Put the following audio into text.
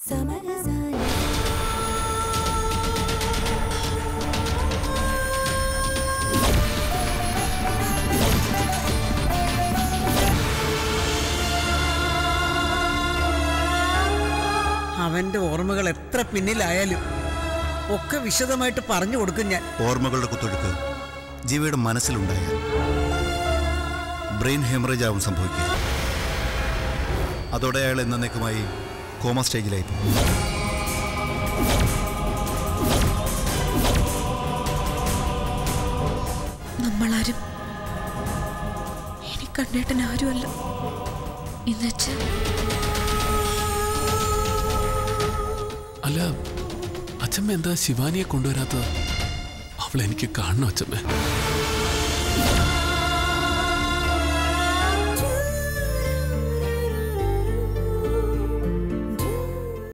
അവന്റെ ഓർമ്മകൾ എത്ര പിന്നിലായാലും ഒക്കെ വിശദമായിട്ട് പറഞ്ഞു കൊടുക്കും ഞാൻ ഓർമ്മകളുടെ കുത്തൊഴുക്ക് ജീവയുടെ മനസ്സിലുണ്ടായാൽ ബ്രെയിൻ ഹെമറേജ് ആവും സംഭവിക്കുക അതോടെ അയാൾ എന്നേക്കുമായി കോമ സ്റ്റേജിലായി പോകും. നമ്മളാരും ഇനി കണ്ണേട്ടൻ ആരുമല്ല എന്നുവെച്ചാ അല്ല അച്ഛമ്മ എന്താ ശിവാനിയെ കൊണ്ടുവരാത്തത് അവൾ എനിക്ക് കാണണം അച്ഛമ്മ